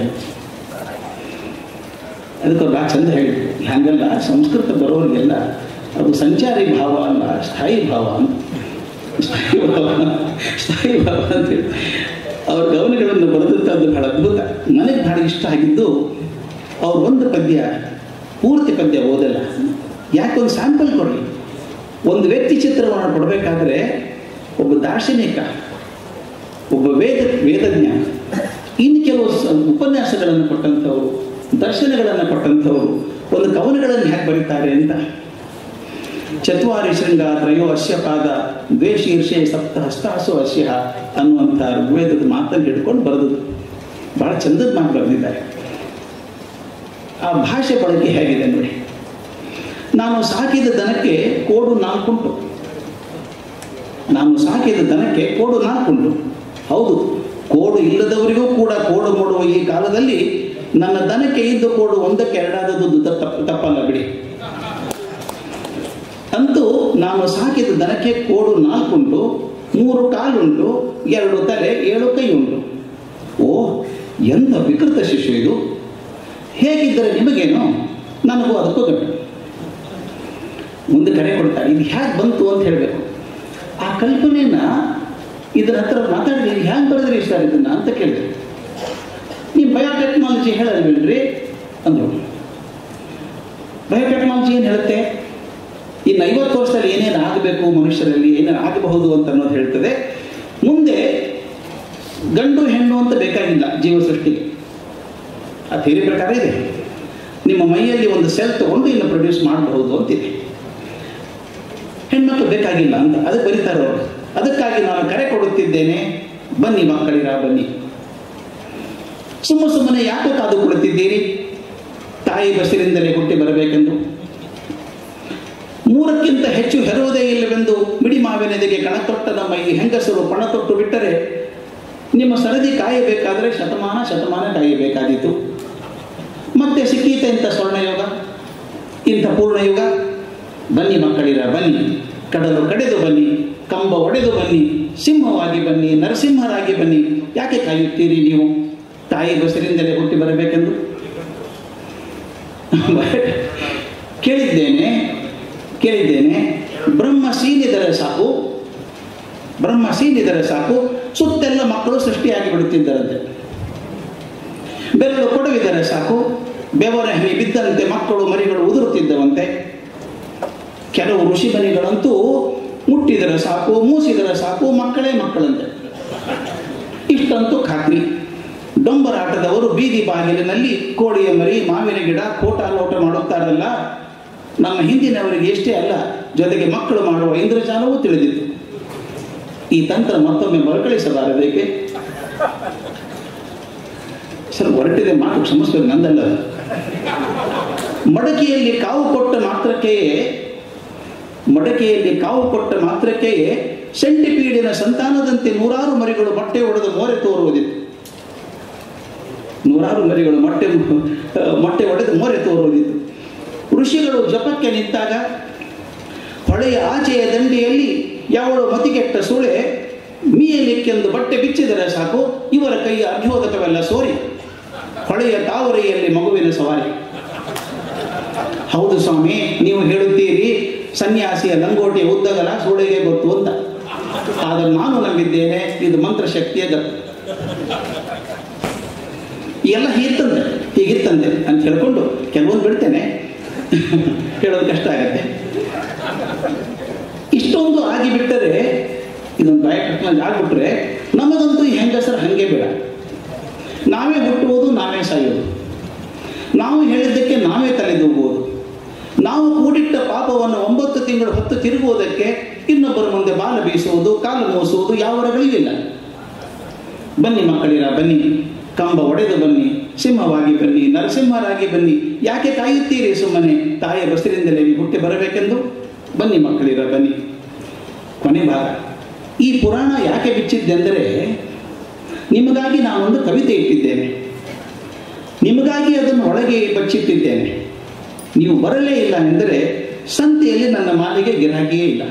B: ಅದಕ್ಕೆ ಭಾಳ ಚಂದ ಹೇಳಿ ಹಾಗಲ್ಲ ಸಂಸ್ಕೃತ ಬರೋರಿಗೆಲ್ಲ ಅದು ಸಂಚಾರಿ ಭಾವ ಅಲ್ಲ ಸ್ಥಾಯಿ ಭಾವ ಅಂತ ಸ್ಥಾಯಿ ಭಾವ ಸ್ಥಾಯಿ ಭಾವ ಅಂತೇಳಿ ಅವ್ರ ಗಮನಗಳನ್ನು ಬರೆದಂಥದ್ದು ಬಹಳ ಅದ್ಭುತ ನನಗೆ ಬಹಳ ಇಷ್ಟ ಆಗಿದ್ದು ಅವ್ರು ಒಂದು ಪದ್ಯ ಪೂರ್ತಿ ಪದ್ಯ ಓದಲ್ಲ ಯಾಕೆ ಒಂದು ಸ್ಯಾಂಪಲ್ ಕೊಡಲಿ ಒಂದು ವ್ಯಕ್ತಿ ಚಿತ್ರವನ್ನು ಕೊಡಬೇಕಾದ್ರೆ ಒಬ್ಬ ದಾರ್ಶನಿಕ ಒಬ್ಬ ವೇದ ವೇದಜ್ಞ ಇನ್ನು ಕೆಲವು ಉಪನ್ಯಾಸಗಳನ್ನು ಕೊಟ್ಟಂಥವ್ರು ದರ್ಶನಗಳನ್ನು ಕೊಟ್ಟಂಥವ್ರು ಒಂದು ಕವನಗಳನ್ನು ಯಾಕೆ ಬರೀತಾರೆ ಅಂತ ಚತ್ವಾರಿ ಶೃಂಗ ತ್ರಯೋ ಅಶ್ಯ ಪಾದ ದ್ವೇ ಶೀರ್ಷೆ ಸಪ್ತ ಹಸ್ತಾಸು ಅಶ್ಯ ಅನ್ನುವಂಥ ಋಗ್ವೇದದ ಮಾತನ್ನು ಹಿಡ್ಕೊಂಡು ಬರೆದದ್ದು ಭಾಳ ಚಂದದ ಮಾತು ಬರೆದಿದ್ದಾರೆ ಆ ಭಾಷೆ ಬಳಕೆ ಹೇಗಿದೆ ನೋಡಿ ನಾನು ಸಾಕಿದ ದನಕ್ಕೆ ಕೋಡು ನಾಲ್ಕುಂಟು ನಾನು ಸಾಕಿದ ದನಕ್ಕೆ ಕೋಡು ನಾಲ್ಕುಂಟು ಹೌದು ಕೋಡು ಇಲ್ಲದವರಿಗೂ ಕೂಡ ಕೋಡು ಮಾಡುವ ಈ ಕಾಲದಲ್ಲಿ ನನ್ನ ದನಕ್ಕೆ ಇದ್ದ ಕೋಡು ಒಂದಕ್ಕೆ ಎರಡಾದದ್ದು ತಪ್ಪ ತಪ್ಪಲ್ಲ ಬಿಡಿ ಅಂತೂ ನಾನು ಸಾಕಿದ ದನಕ್ಕೆ ಕೋಡು ನಾಲ್ಕುಂಟು ಮೂರು ಕಾಲುಂಟು ಎರಡು ತಲೆ ಏಳು ಕೈ ಉಂಟು ಓ ಎಂಥ ವಿಕೃತ ಶಿಶು ಇದು ಹೇಗಿದ್ದರೆ ನಿಮಗೇನು ನನಗೂ ಅದಕ್ಕೂ ಗಂಟು ಮುಂದೆ ಕರೆ ಕೊಡ್ತಾರೆ ಇದು ಹೇಗೆ ಬಂತು ಅಂತ ಹೇಳಬೇಕು ಆ ಕಲ್ಪನೆಯನ್ನ ಇದರ ಹತ್ರ ಮಾತಾಡಿದ್ರೆ ಹ್ಯಾಂಗೆ ಬರೆದ್ರಿ ಸರ್ ಇದನ್ನ ಅಂತ ಕೇಳಿದೆ ನೀವು ಬಯೋಟೆಕ್ನಾಲಜಿ ಹೇಳಲ್ವೇನ್ರಿ ಅಂದರು ಬಯೋಟೆಕ್ನಾಲಜಿ ಏನು ಹೇಳುತ್ತೆ ಇನ್ನು ಐವತ್ತು ವರ್ಷದಲ್ಲಿ ಏನೇನು ಆಗಬೇಕು ಮನುಷ್ಯರಲ್ಲಿ ಏನೇನು ಆಗಬಹುದು ಅಂತ ಅನ್ನೋದು ಹೇಳ್ತದೆ ಮುಂದೆ ಗಂಡು ಹೆಣ್ಣು ಅಂತ ಬೇಕಾಗಿಲ್ಲ ಜೀವ ಸೃಷ್ಟಿಗೆ ಆ ಥಿಯರಿ ಪ್ರಕಾರ ಇದೆ ನಿಮ್ಮ ಮೈಯಲ್ಲಿ ಒಂದು ಸೆಲ್ ತಗೊಂಡು ಇನ್ನು ಪ್ರೊಡ್ಯೂಸ್ ಮಾಡಬಹುದು ಅಂತಿದೆ ಹೆಣ್ಮಕ್ಳು ಬೇಕಾಗಿಲ್ಲ ಅಂತ ಅದಕ್ಕೆ ಬರೀತಾರೆ ಅವರು ಅದಕ್ಕಾಗಿ ನಾನು ಕರೆ ಕೊಡುತ್ತಿದ್ದೇನೆ ಬನ್ನಿ ಮಕ್ಕಳಿರ ಬನ್ನಿ ಸುಮ್ಮ ಸುಮ್ಮನೆ ಯಾಕೆ ಕಾದು ಕೊಡುತ್ತಿದ್ದೀರಿ ತಾಯಿ ಬಸಿರಿಂದಲೇ ಹುಟ್ಟಿ ಬರಬೇಕೆಂದು ಮೂರಕ್ಕಿಂತ ಹೆಚ್ಚು ಹೆರುವುದೇ ಇಲ್ಲವೆಂದು ಮಿಡಿ ಮಾವಿನೆದೆಗೆ ಕಣತೊಟ್ಟ ನಮ್ಮ ಈ ಹೆಂಗಸರು ಪಣ ತೊಟ್ಟು ಬಿಟ್ಟರೆ ನಿಮ್ಮ ಸರದಿ ಕಾಯಬೇಕಾದರೆ ಶತಮಾನ ಶತಮಾನ ಕಾಯಬೇಕಾದೀತು ಮತ್ತೆ ಸಿಕ್ಕೀತ ಇಂಥ ಸ್ವರ್ಣಯುಗ ಇಂಥ ಪೂರ್ಣಯುಗ ಬನ್ನಿ ಮಕ್ಕಳಿರ ಬನ್ನಿ ಕಡಲು ಕಡೆದು ಬನ್ನಿ ಕಂಬ ಒಡೆದು ಬನ್ನಿ ಸಿಂಹವಾಗಿ ಬನ್ನಿ ನರಸಿಂಹರಾಗಿ ಬನ್ನಿ ಯಾಕೆ ಕಾಯುತ್ತೀರಿ ನೀವು ತಾಯಿ ಬಸರಿಂದಲೇ ಹುಟ್ಟಿ ಬರಬೇಕೆಂದು ಕೇಳಿದ್ದೇನೆ ಕೇಳಿದ್ದೇನೆ ಬ್ರಹ್ಮ ಸೀನಿದರೆ ಸಾಕು ಬ್ರಹ್ಮ ಸೀನಿದರೆ ಸಾಕು ಸುತ್ತೆಲ್ಲ ಮಕ್ಕಳು ಸೃಷ್ಟಿಯಾಗಿ ಬಿಡುತ್ತಿದ್ದರಂತೆ ಬೆರಳು ಕೊಡುವಿದರೆ ಸಾಕು ಬೆವರ ಹನಿ ಬಿದ್ದಂತೆ ಮಕ್ಕಳು ಮರಿಗಳು ಉದುರುತ್ತಿದ್ದವಂತೆ ಕೆಲವು ಋಷಿಮನಿಗಳಂತೂ ಮುಟ್ಟಿದರೆ ಸಾಕು ಮೂಸಿದರೆ ಸಾಕು ಮಕ್ಕಳೇ ಮಕ್ಕಳಂತೆ ಇಷ್ಟಂತೂ ಖಾತ್ರಿ ಡೊಂಬರಾಟದವರು ಬೀದಿ ಬಾಗಿಲಿನಲ್ಲಿ ಕೋಳಿಯ ಮರಿ ಮಾವಿನ ಗಿಡ ಕೋಟ ಲೋಟ ಮಾಡುತ್ತಾರಲ್ಲ ನಮ್ಮ ಹಿಂದಿನವರಿಗೆ ಎಷ್ಟೇ ಅಲ್ಲ ಜೊತೆಗೆ ಮಕ್ಕಳು ಮಾಡುವ ಇಂದ್ರಜಾಲವೂ ತಿಳಿದಿತ್ತು ಈ ತಂತ್ರ ಮತ್ತೊಮ್ಮೆ ಮರುಕಳಿಸಬಾರದೇಕೆ ಸರ್ ಹೊರಟಿದೆ ಮಾತು ಕ್ಷಮಿಸ್ಬೇಕು ನಂದಲ್ಲ ಅದು. ಮಡಕೆಯಲ್ಲಿ ಕಾವು ಕೊಟ್ಟ ಮಾತ್ರಕ್ಕೆಯೇ ಮಡಕೆಯಲ್ಲಿ ಕಾವು ಕೊಟ್ಟ ಮಾತ್ರಕ್ಕೆಯೇ ಸೆಂಟಿಪೀಡಿನ ಸಂತಾನದಂತೆ ನೂರಾರು ಮರಿಗಳು ಮೊಟ್ಟೆ ಒಡೆದು ಮೋರೆ ತೋರುವುದಿತ್ತು ನೂರಾರು ಮರಿಗಳು ಮೊಟ್ಟೆ ಮೊಟ್ಟೆ ಒಡೆದು ಮೋರೆ ತೋರುವುದಿತ್ತು ಋಷಿಗಳು ಜಪಕ್ಕೆ ನಿಂತಾಗ ಹೊಳೆಯ ಆಚೆಯ ದಂಡೆಯಲ್ಲಿ ಯಾವಳು ಮತಿಗೆಟ್ಟ ಸುಳೆ ಮೀಯಲಿಕ್ಕೆಂದು ಬಟ್ಟೆ ಬಿಚ್ಚಿದರೆ ಸಾಕು ಇವರ ಕೈಯ ಅಭ್ಯೋದಕವೆಲ್ಲ ಸೋರಿ ಹೊಳೆಯ ತಾವರೆಯಲ್ಲಿ ಮಗುವಿನ ಸವಾರಿ ಹೌದು ಸ್ವಾಮಿ ನೀವು ಹೇಳುತ್ತೀರಿ ಸನ್ಯಾಸಿಯ ಲಂಗೋಟಿಯ ಉದ್ದಗಲ ಸೂಳೆಗೆ ಗೊತ್ತು ಅಂತ ಆದರೆ ನಾನು ನಂಬಿದ್ದೇನೆ ಇದು ಮಂತ್ರಶಕ್ತಿಯ ಗತ್ತು ಎಲ್ಲ ಹೀಗಿತ್ತಂತೆ ಹೀಗಿತ್ತಂತೆ ಅಂತ ಹೇಳ್ಕೊಂಡು ಕೆಲವೊಂದು ಬಿಡ್ತೇನೆ ಹೇಳೋದು ಕಷ್ಟ ಆಗತ್ತೆ ಇಷ್ಟೊಂದು ಆಗಿಬಿಟ್ಟರೆ ಇದೊಂದು ಬಾಯ ಕಟ್ನಲ್ಲಿ ಆಗ್ಬಿಟ್ರೆ ನಮಗಂತೂ ಈ ಹೆಂಗಸರು ಹಂಗೆ ಬೇಡ ನಾವೇ ಹುಟ್ಟುವುದು ನಾವೇ ಸಾಯೋದು ನಾವು ಹೇಳಿದ್ದಕ್ಕೆ ನಾವೇ ತಲೆದೂಗುವುದು ನಾವು ಕೂಡಿಟ್ಟ ಪಾಪವನ್ನು ಒಂಬತ್ತು ತಿಂಗಳು ಹೊತ್ತು ತಿರುಗುವುದಕ್ಕೆ ಇನ್ನೊಬ್ಬರ ಮುಂದೆ ಬಾಲ ಬೀಸುವುದು ಕಾಲು ಮೂಸುವುದು ಯಾವ ಇಲ್ಲ ಬನ್ನಿ ಮಕ್ಕಳಿರ ಬನ್ನಿ ಕಂಬ ಒಡೆದು ಬನ್ನಿ ಸಿಂಹವಾಗಿ ಬನ್ನಿ ನರಸಿಂಹರಾಗಿ ಬನ್ನಿ ಯಾಕೆ ಕಾಯುತ್ತೀರಿ ಸುಮ್ಮನೆ ತಾಯಿಯ ಬಸರಿಂದಲೇ ನೀವು ಹುಟ್ಟಿ ಬರಬೇಕೆಂದು ಬನ್ನಿ ಮಕ್ಕಳಿರ ಬನ್ನಿ ಕೊನೆ ಭಾಗ ಈ ಪುರಾಣ ಯಾಕೆ ಬಿಚ್ಚಿದ್ದೆಂದರೆ ನಿಮಗಾಗಿ ನಾನೊಂದು ಕವಿತೆ ಇಟ್ಟಿದ್ದೇನೆ ನಿಮಗಾಗಿ ಅದನ್ನು ಒಳಗೆ ಬಚ್ಚಿಟ್ಟಿದ್ದೇನೆ ನೀವು ಬರಲೇ ಇಲ್ಲ ಎಂದರೆ ಸಂತೆಯಲ್ಲಿ ನನ್ನ ಮಾಲಿಗೆ ಗಿರಾಕಿಯೇ ಇಲ್ಲ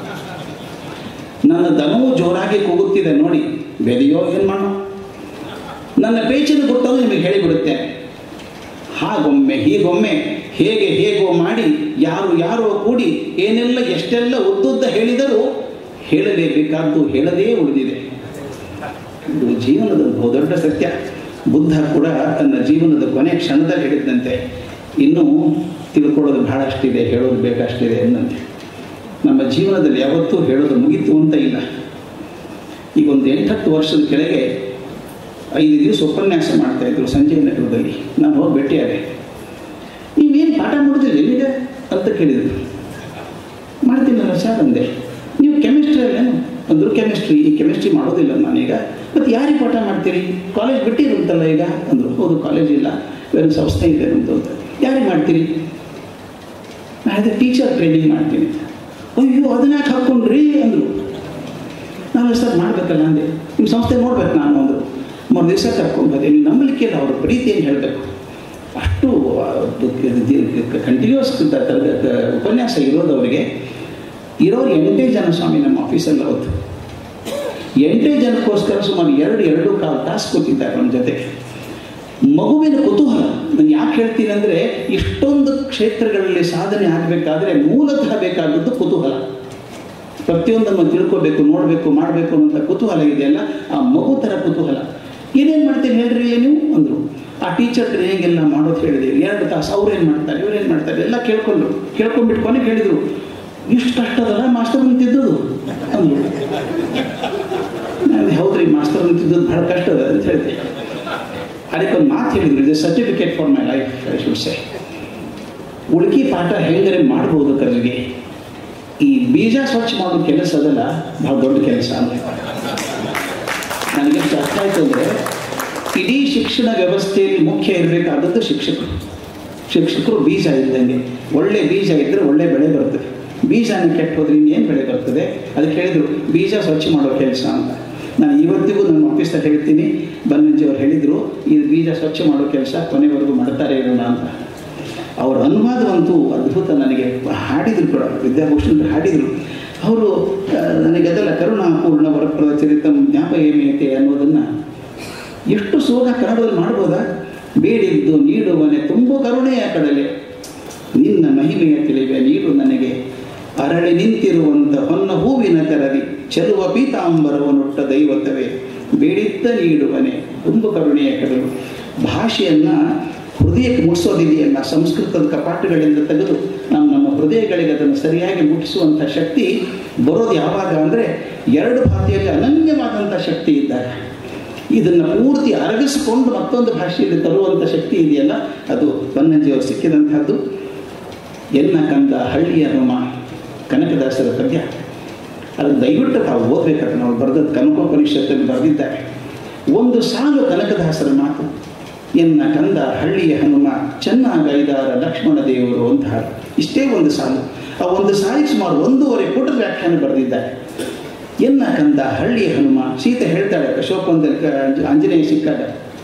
B: ನನ್ನ ದನವು ಜೋರಾಗಿ ಕೂಗುತ್ತಿದೆ ನೋಡಿ ಬೆದೆಯೋ ಏನು ಮಾಡೋ ನನ್ನ ಪೇಚಿನ ಗುಟ್ಟನ್ನು ನಿಮಗೆ ಹೇಳಿಬಿಡುತ್ತೇನೆ ಹಾಗೊಮ್ಮೆ ಹೀಗೊಮ್ಮೆ ಹೇಗೆ ಹೇಗೋ ಮಾಡಿ ಯಾರು ಯಾರೋ ಕೂಡಿ ಏನೆಲ್ಲ ಎಷ್ಟೆಲ್ಲ ಉದ್ದುದ್ದ ಹೇಳಿದರೂ ಹೇಳಲೇಬೇಕಾದ್ದು ಹೇಳದೇ ಉಳಿದಿದೆ ಇದು ಜೀವನದ ಬಹುದೊಡ್ಡ ಸತ್ಯ ಬುದ್ಧ ಕೂಡ ತನ್ನ ಜೀವನದ ಕೊನೆ ಕ್ಷಣದಲ್ಲಿ ಹೇಳಿದಂತೆ ಇನ್ನೂ ತಿಳ್ಕೊಳ್ಳೋದು ಬಹಳಷ್ಟಿದೆ ಹೇಳೋದು ಬೇಕಷ್ಟಿದೆ ಎಂದಂತೆ ನಮ್ಮ ಜೀವನದಲ್ಲಿ ಯಾವತ್ತೂ ಹೇಳೋದು ಮುಗೀತು ಅಂತ ಇಲ್ಲ ಈಗ ಒಂದು ಎಂಟತ್ತು ವರ್ಷದ ಕೆಳಗೆ ಐದು ದಿವಸ ಉಪನ್ಯಾಸ ಮಾಡ್ತಾ ಇದ್ರು ಸಂಜೆ ನಗರದಲ್ಲಿ ನಾನು ಹೋಗಿ ಭೇಟಿಯಾದೆ ನೀವೇನು ಪಾಠ ಮಾಡೋದಿಲ್ಲ ಎಲ್ಲಿದೆ ಅಂತ ಕೇಳಿದ್ರು ಮಾಡ್ತೀನಲ್ಲ ಸರ್ ಅಂದೆ ನೀವು ಕೆಮಿಸ್ಟ್ರಿ ಅಲ್ಲೇನು ಅಂದರು ಕೆಮಿಸ್ಟ್ರಿ ಈ ಕೆಮಿಸ್ಟ್ರಿ ಮಾಡೋದಿಲ್ಲ ನಾನೀಗ ಮತ್ತು ಯಾರಿಗೆ ಪಾಠ ಮಾಡ್ತೀರಿ ಕಾಲೇಜ್ ಬಿಟ್ಟಿರುತ್ತಲ್ಲ ಈಗ ಅಂದರು ಹೌದು ಕಾಲೇಜ್ ಇಲ್ಲ ಬೇರೆ ಸಂಸ್ಥೆ ಇದೆ ಅಂತ ಯಾರಿಗೆ ಮಾಡ್ತೀರಿ ನಾನು ಟೀಚರ್ ಟ್ರೈನಿಂಗ್ ಮಾಡ್ತೀನಿ ಅಯ್ಯೋ ಅದನ್ನ ಯಾಕೆ ಹಾಕ್ಕೊಂಡ್ರಿ ಅಂದರು ನಾನು ಸರ್ ಮಾಡಬೇಕಲ್ಲ ಅಂದೆ ನಿಮ್ಮ ಸಂಸ್ಥೆ ನೋಡ್ಬೇಕು ನಾನು ಅಂದರು ಮೂರು ದಿವಸ ಕರ್ಕೊಂಡು ಬಂದೆ ನೀವು ನಂಬಲಿಕ್ಕೆ ಇಲ್ಲ ಅವ್ರ ಪ್ರೀತಿಯನ್ನು ಹೇಳಬೇಕು ಅಷ್ಟು ಕಂಟಿನ್ಯೂಸ್ ಉಪನ್ಯಾಸ ಇರೋದು ಅವರಿಗೆ ಇರೋರು ಎಂಟೇ ಜನ ಸ್ವಾಮಿ ನಮ್ಮ ಆಫೀಸಲ್ಲಿ ಅವತ್ತು ಎಂಟೇ ಜನಕ್ಕೋಸ್ಕರ ಸುಮಾರು ಎರಡು ಎರಡು ಕಾಲು ತಾಸು ಕೂತಿದ್ದಾರೆ ನಮ್ಮ ಜೊತೆ ಮಗುವಿನ ಕುತೂಹಲ ನಾನು ಯಾಕೆ ಹೇಳ್ತೀನಿ ಅಂದರೆ ಇಷ್ಟೊಂದು ಕ್ಷೇತ್ರಗಳಲ್ಲಿ ಸಾಧನೆ ಆಗಬೇಕಾದ್ರೆ ಮೂಲತಃ ಬೇಕಾದದ್ದು ಕುತೂಹಲ ಪ್ರತಿಯೊಂದನ್ನು ತಿಳ್ಕೋಬೇಕು ನೋಡಬೇಕು ಮಾಡಬೇಕು ಅನ್ನೋ ಕುತೂಹಲ ಇದೆಯಲ್ಲ ಆ ಮಗು ಥರ ಕುತೂಹಲ ಏನೇನು ಮಾಡ್ತೀನಿ ಹೇಳ್ರಿ ನೀವು ಅಂದರು ಆ ಟೀಚರ್ ಟ್ರೈನಿಂಗ್ ಎಲ್ಲ ಮಾಡೋದು ಹೇಳಿದೆ ಎರಡು ತಾಸು ಅವ್ರೇನು ಮಾಡ್ತಾರೆ ಇವ್ರೇನು ಮಾಡ್ತಾರೆ ಎಲ್ಲ ಕೇಳ್ಕೊಂಡ್ರು ಕೇಳ್ಕೊಂಡ್ಬಿಟ್ಟು ಕೊನೆಗೆ ಹೇಳಿದರು ಇಷ್ಟು ಕಷ್ಟದಲ್ಲ ಮಾಸ್ಟರ್ ನಿಂತಿದ್ದದು ಅಂದರು ನಾನು ಹೌದ್ರಿ ಮಾಸ್ಟರ್ ನಿಂತಿದ್ದದ್ದು ಬಹಳ ಕಷ್ಟ ಅದ ಅಂತ ಹೇಳಿದೆ ಅದಕ್ಕೊಂದು ಮಾತು ಹೇಳಿದ್ರು ಇದು certificate for my life I should say ಉಳ್ಕಿ ಪಾಠ ಹೆಂಗರೆ ಮಾಡ್ಬೋದು ಕರ್ಜಿಗೆ ಈ ಬೀಜ ಸ್ವಚ್ಛ ಮಾಡೋ ಕೆಲಸ ಅದಲ್ಲ ಬಹಳ ದೊಡ್ಡ ಕೆಲಸ ಅಂತ ನನಗೆ ಎಷ್ಟು ಅರ್ಥ ಆಯ್ತು ಅಂದರೆ ಇಡೀ ಶಿಕ್ಷಣ ವ್ಯವಸ್ಥೆಯಲ್ಲಿ ಮುಖ್ಯ ಇರಬೇಕಾದದ್ದು ಶಿಕ್ಷಕರು ಶಿಕ್ಷಕರು ಬೀಜ ಇದ್ದಂಗೆ ಒಳ್ಳೆ ಬೀಜ ಇದ್ದರೆ ಒಳ್ಳೆ ಬೆಳೆ ಬರ್ತದೆ ಬೀಜನ ಕೆಟ್ಟು ಹೋದ್ರೆ ಇನ್ನೇನು ಬೆಳೆ ಬರ್ತದೆ ಅದಕ್ಕೆ ಹೇಳಿದರು ಬೀಜ ಸ್ವಚ್ಛ ಮಾಡೋ ಕೆಲಸ ಅಂತ ನಾನು ಇವತ್ತಿಗೂ ನನ್ನ ಆಫೀಸಲ್ಲಿ ಹೇಳ್ತೀನಿ ಬನ್ನಂಜಿಯವರು ಹೇಳಿದರು ಈ ಬೀಜ ಸ್ವಚ್ಛ ಮಾಡೋ ಕೆಲಸ ಕೊನೆವರೆಗೂ ಮಾಡ್ತಾರೆ ಇರೋಣ ಅಂತ ಅವರ ಅನುವಾದವಂತೂ ಅದ್ಭುತ ನನಗೆ ಹಾಡಿದ್ರು ಕೂಡ ವಿದ್ಯಾಭೂಷಣರು ಹಾಡಿದರು ಅವರು ನನಗೆ ಅದೆಲ್ಲ ಕರುಣಾಪೂರ್ಣ ವರಪ್ರದ ಚರಿತಂ ಜ್ಞಾಪ ಏಮೇತೆ ಅನ್ನೋದನ್ನು ಎಷ್ಟು ಸೋಗ ಕನ್ನಡದಲ್ಲಿ ಮಾಡ್ಬೋದಾ ಬೇಡಿದ್ದು ನೀಡುವನೆ ತುಂಬ ಕರುಣೆಯ ಕಡಲೆ ನಿನ್ನ ಮಹಿಮೆಯ ತಿಳಿವೆ ನೀಡು ನನಗೆ ಅರಳಿ ನಿಂತಿರುವಂಥ ಹೊನ್ನ ಹೂವಿನ ಕರದಿ ಚೆಲುವ ಪೀತಾಂಬರವನ್ನುಟ್ಟ ದೈವತವೇ ಬೇಡಿದ್ದ ನೀಡುವನೆ ತುಂಬ ಕರುಣೆಯ ಕಡಲು ಭಾಷೆಯನ್ನು ಹೃದಯಕ್ಕೆ ಮುಟ್ಸೋದಿದೆಯಲ್ಲ ಸಂಸ್ಕೃತದ ಕಪಾಟುಗಳಿಂದ ತೆಗೆದು ನಾವು ನಮ್ಮ ಹೃದಯಗಳಿಗೆ ಅದನ್ನು ಸರಿಯಾಗಿ ಮುಟ್ಟಿಸುವಂಥ ಶಕ್ತಿ ಬರೋದು ಯಾವಾಗ ಅಂದರೆ ಎರಡು ಭಾಷೆಯಲ್ಲಿ ಅನನ್ಯವಾದಂಥ ಶಕ್ತಿ ಇದ್ದಾಗ ಇದನ್ನು ಪೂರ್ತಿ ಅರಗಿಸಿಕೊಂಡು ಮತ್ತೊಂದು ಭಾಷೆಯಲ್ಲಿ ತರುವಂಥ ಶಕ್ತಿ ಇದೆಯಲ್ಲ ಅದು ಬನ್ನಂಜಿಯವರು ಸಿಕ್ಕಿದಂಥದ್ದು ಎನ್ನ ಕಂದ ಹಳ್ಳಿಯ ರೋಮ ಕನಕದಾಸರ ಪದ್ಯ ಅದು ದಯವಿಟ್ಟು ತಾವು ಓದಬೇಕಾದ್ರೆ ನಾವು ಬರೆದದ್ದು ಕನಕೋಪನಿಷತ್ತಲ್ಲಿ ಬರೆದಿದ್ದಾರೆ ಒಂದು ಸಾಲು ಕನಕದಾಸರ ಮಾತು ಎನ್ನ ಕಂದ ಹಳ್ಳಿಯ ಹನುಮ ಚೆನ್ನಾಗೈದಾರ ಲಕ್ಷ್ಮಣ ದೇವರು ಅಂತ ಇಷ್ಟೇ ಒಂದು ಸಾಲು ಆ ಒಂದು ಸಾಲಿಗೆ ಸುಮಾರು ಒಂದೂವರೆ ಪುಟದ ವ್ಯಾಖ್ಯಾನ ಬರೆದಿದ್ದಾರೆ ಎನ್ನ ಕಂದ ಹಳ್ಳಿಯ ಹನುಮ ಸೀತೆ ಹೇಳ್ತಾಳೆ ಅಶೋಕಂದಲ್ಲಿ ಕ- ಆಂಜನೇಯ ಸಿಕ್ಕಾಗ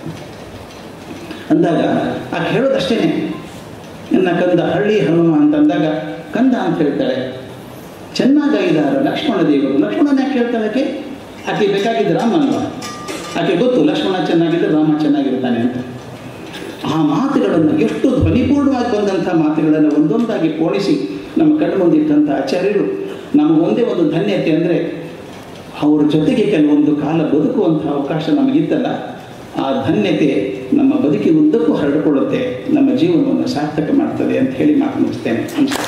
B: ಅಂದಾಗ ಆಕೆ ಹೇಳೋದಷ್ಟೇ ಎನ್ನ ಕಂದ ಹಳ್ಳಿ ಹನುಮ ಅಂತಂದಾಗ ಕಂದ ಅಂತ ಹೇಳ್ತಾಳೆ ಚೆನ್ನಾಗೈದಾರ ಲಕ್ಷ್ಮಣ ದೇವರು ಲಕ್ಷ್ಮಣನ ಯಾಕೆ ಹೇಳ್ತಾಳೆ ಆಕೆ ಆಕೆ ಬೇಕಾಗಿದ್ದು ರಾಮ ಅಲ್ವಾ ಆಕೆ ಗೊತ್ತು ಲಕ್ಷ್ಮಣ ಚೆನ್ನಾಗಿದ್ದರೆ ರಾಮ ಚೆನ್ನಾಗಿರ್ತಾನೆ ಅಂತ ಆ ಮಾತುಗಳನ್ನು ಎಷ್ಟು ಧ್ವನಿಪೂರ್ಣವಾಗಿ ಬಂದಂಥ ಮಾತುಗಳನ್ನು ಒಂದೊಂದಾಗಿ ಪೋಣಿಸಿ ನಮ್ಮ ಕಣ್ಣು ಮುಂದಿಟ್ಟಂಥ ಆಚಾರ್ಯರು ನಮಗೊಂದೇ ಒಂದು ಧನ್ಯತೆ ಅಂದರೆ ಅವ್ರ ಜೊತೆಗೆ ಕೆಲವೊಂದು ಕಾಲ ಬದುಕುವಂಥ ಅವಕಾಶ ನಮಗಿತ್ತಲ್ಲ ಆ ಧನ್ಯತೆ ನಮ್ಮ ಬದುಕಿನ ಉದ್ದಕ್ಕೂ ಹರಡಿಕೊಳ್ಳುತ್ತೆ ನಮ್ಮ ಜೀವನವನ್ನು ಸಾರ್ಥಕ ಮಾಡ್ತದೆ ಅಂತ ಹೇಳಿ ಮಾತು ಮುಗಿಸ್ತೇನೆ ನಮಸ್ಕಾರ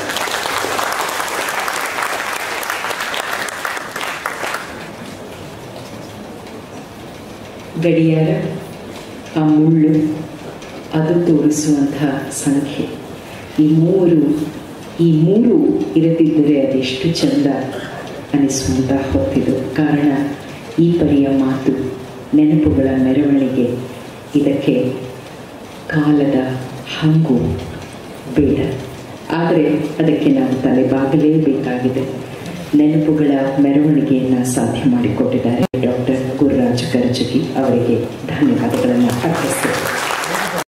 A: ಗಡಿಯಾರ ಆ ಮುಳ್ಳು ಅದು ತೋರಿಸುವಂತಹ ಸಂಖ್ಯೆ ಈ ಮೂರು ಈ ಮೂರು ಇರದಿದ್ದರೆ ಅದೆಷ್ಟು ಚಂದ ಅನಿಸುವಂಥ ಹೊತ್ತಿದು ಕಾರಣ ಈ ಪರಿಯ ಮಾತು ನೆನಪುಗಳ ಮೆರವಣಿಗೆ ಇದಕ್ಕೆ ಕಾಲದ ಹಂಗು ಬೇಡ ಆದರೆ ಅದಕ್ಕೆ ನಾವು ತಲೆಬಾಗಲೇಬೇಕಾಗಿದೆ ನೆನಪುಗಳ ಮೆರವಣಿಗೆಯನ್ನು ಸಾಧ್ಯ ಮಾಡಿಕೊಟ್ಟಿದ್ದಾರೆ ಡಾಕ್ಟರ್ ಗುರುರಾಜ್ ಕರ್ಜಗಿ ಅವರಿಗೆ ಧನ್ಯವಾದಗಳನ್ನು ಅರ್ಪಿಸ್ತೇನೆ